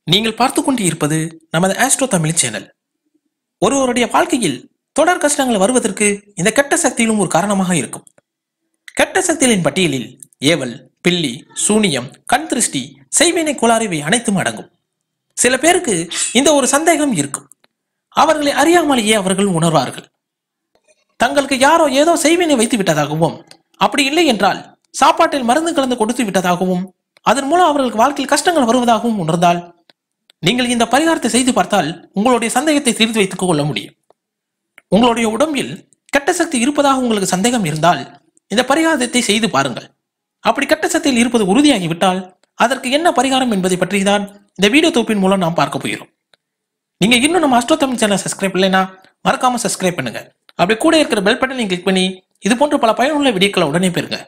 நீங்கள் பார்த்து கொண்டு இருப்பது நமது ஆஸ்ட்ரோ தமிழ் சேனல் ஒருவருடைய வாழ்க்கையில் தொடர் கஷ்டங்கள் வருவதற்கு இந்த கெட்ட சக்தியிலும் ஒரு காரணமாக இருக்கும் கெட்ட சக்திகளின் பட்டியலில் ஏவல் பில்லி சூனியம் கண் திருஷ்டி செய்வினை கோளாறு இவை அனைத்தும் அடங்கும் சில பேருக்கு இந்த ஒரு சந்தேகம் இருக்கும் அவர்களை அறியாமலேயே அவர்கள் உணர்வார்கள் தங்களுக்கு யாரோ ஏதோ செய்வினை வைத்து விட்டதாகவும் அப்படி இல்லை என்றால் சாப்பாட்டில் மருந்து கலந்து கொடுத்து விட்டதாகவும் அதன் மூலம் அவர்களுக்கு வாழ்க்கையில் கஷ்டங்கள் வருவதாகவும் உணர்ந்தால் நீங்கள் இந்த பரிகாரத்தை செய்து பார்த்தால் உங்களுடைய சந்தேகத்தை தீர்த்து வைத்துக் கொள்ள முடியும் உங்களுடைய உடம்பில் கெட்ட சக்தி இருப்பதாக உங்களுக்கு சந்தேகம் இருந்தால் இந்த பரிகாரத்தை செய்து பாருங்கள் அப்படி கெட்ட சக்தியில் இருப்பது உறுதியாகிவிட்டால் அதற்கு என்ன பரிகாரம் என்பதை பற்றி தான் இந்த வீடியோ தொகுப்பின் மூலம் நாம் பார்க்க போகிறோம் நீங்க இன்னும் நம்ம அஸ்ட்ரோ தமிழ் சேனல் சப்ஸ்கிரைப் இல்லைன்னா மறக்காம சப்ஸ்கிரைப் பண்ணுங்க அப்படி கூட இருக்கிற பெல் பட்டனை கிளிக் பண்ணி இது போன்ற பல பயனுள்ள வீடியோக்களை உடனே பெறுங்க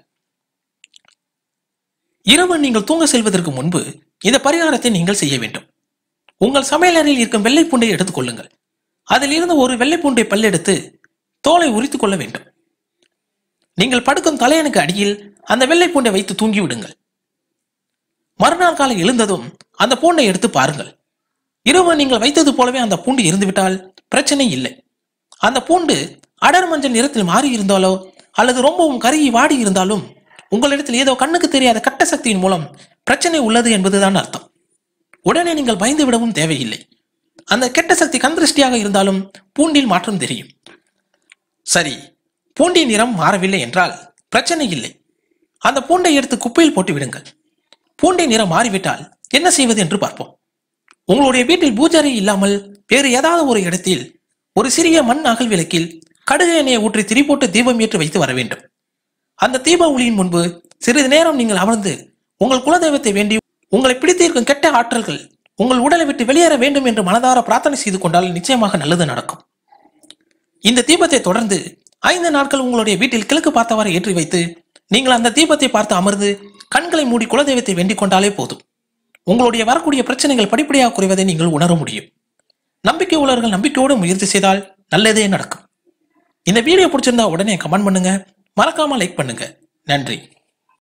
இரவு நீங்கள் தூங்க செல்வதற்கு முன்பு இந்த பரிகாரத்தை நீங்கள் செய்ய வேண்டும் உங்கள் சமையலறையில் இருக்கும் வெள்ளை பூண்டை எடுத்துக் கொள்ளுங்கள் அதில் இருந்து ஒரு வெள்ளை பூண்டை பல்லெடுத்து தோலை உரித்துக் கொள்ள வேண்டும் நீங்கள் படுக்கும் தலையணுக்கு அடியில் அந்த வெள்ளை பூண்டை வைத்து தூங்கி விடுங்கள் மறுநாள் காலை எழுந்ததும் அந்த பூண்டை எடுத்து பாருங்கள் இரவு நீங்கள் வைத்தது போலவே அந்த பூண்டு இருந்துவிட்டால் பிரச்சனை இல்லை அந்த பூண்டு அடர் மஞ்சள் நிறத்தில் மாறி இருந்தாலோ அல்லது ரொம்பவும் கருகி வாடி இருந்தாலும் உங்களிடத்தில் ஏதோ கண்ணுக்கு தெரியாத கட்ட சக்தியின் மூலம் பிரச்சனை உள்ளது என்பதுதான் அர்த்தம் உடனே நீங்கள் பயந்து விடவும் தேவையில்லை அந்த கெட்ட சக்தி கந்திருஷ்டியாக இருந்தாலும் பூண்டில் மாற்றம் தெரியும் சரி பூண்டின் நிறம் மாறவில்லை என்றால் பிரச்சனை இல்லை அந்த பூண்டை எடுத்து குப்பையில் போட்டு விடுங்கள் பூண்டை நிறம் மாறிவிட்டால் என்ன செய்வது என்று பார்ப்போம் உங்களுடைய வீட்டில் பூஜை இல்லாமல் வேறு ஏதாவது ஒரு இடத்தில் ஒரு சிறிய மண் அகல் விளக்கில் கடுகு எண்ணெயை ஊற்றி திரி போட்டு தீபம் ஏற்றி வைத்து வர வேண்டும் அந்த தீப ஒளியின் முன்பு சிறிது நேரம் நீங்கள் அமர்ந்து உங்கள் குலதெய்வத்தை வேண்டி உங்களை பிடித்திருக்கும் கெட்ட ஆற்றல்கள் உங்கள் உடலை விட்டு வெளியேற வேண்டும் என்று மனதார பிரார்த்தனை செய்து கொண்டால் நிச்சயமாக நல்லது நடக்கும் இந்த தீபத்தை தொடர்ந்து ஐந்து நாட்கள் உங்களுடைய வீட்டில் கிழக்கு பார்த்தவாறு ஏற்றி வைத்து நீங்கள் அந்த தீபத்தை பார்த்து அமர்ந்து கண்களை மூடி குலதெய்வத்தை வேண்டிக் கொண்டாலே போதும் உங்களுடைய வரக்கூடிய பிரச்சனைகள் படிப்படியாக குறைவதை நீங்கள் உணர முடியும் நம்பிக்கை உள்ளவர்கள் நம்பிக்கையோடு முயற்சி செய்தால் நல்லதே நடக்கும் இந்த வீடியோ பிடிச்சிருந்தா உடனே கமெண்ட் பண்ணுங்க மறக்காம லைக் பண்ணுங்க நன்றி